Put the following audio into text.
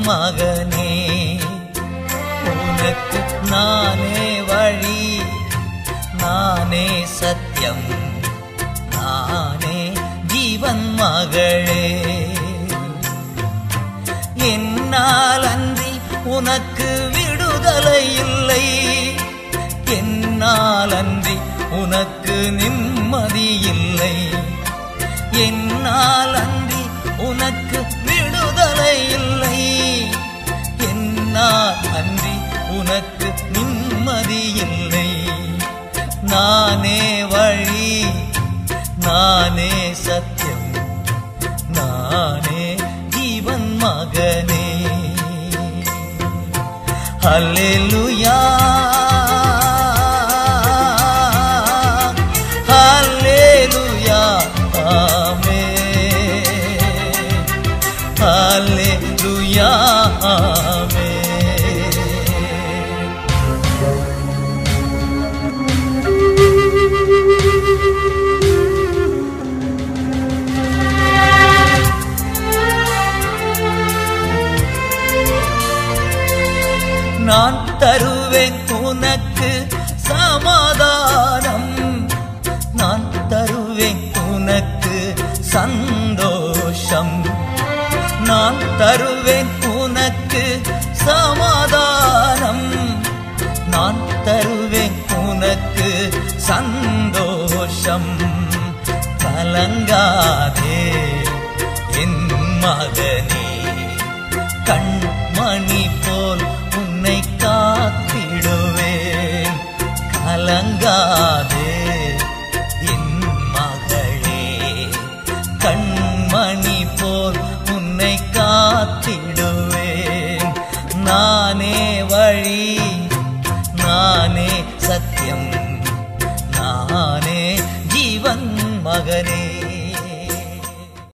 மகனே உனக்கு நானே வழி நானே சத்தியம் நானே ஜீவன் மகளே என்னால் அன்றி உனக்கு விடுதலை இல்லை என்னால் அன்றி உனக்கு நிம்மதி இல்லை என்னால் அன்றி உனக்கு விடுதலை இல்லை என்னால் அன்றி உனக்கு நிம்மதி இல்லை நானே வழி நானே சத்தியம் நானே ஜீவன் மகனே ஹல்லேலூயா ஹல்லேலூயா ஆமென் ஹல்லேலூயா ஆமென் நான் தருவேன் உனக்கு சமாதானம் நான் தருவேன் உனக்கு சந்தோஷம் நான் தருவேன் உனக்கு சமாதானம் நான் தருவேன் உனக்கு சந்தோஷம் கலங்காதே என் மகனே கண்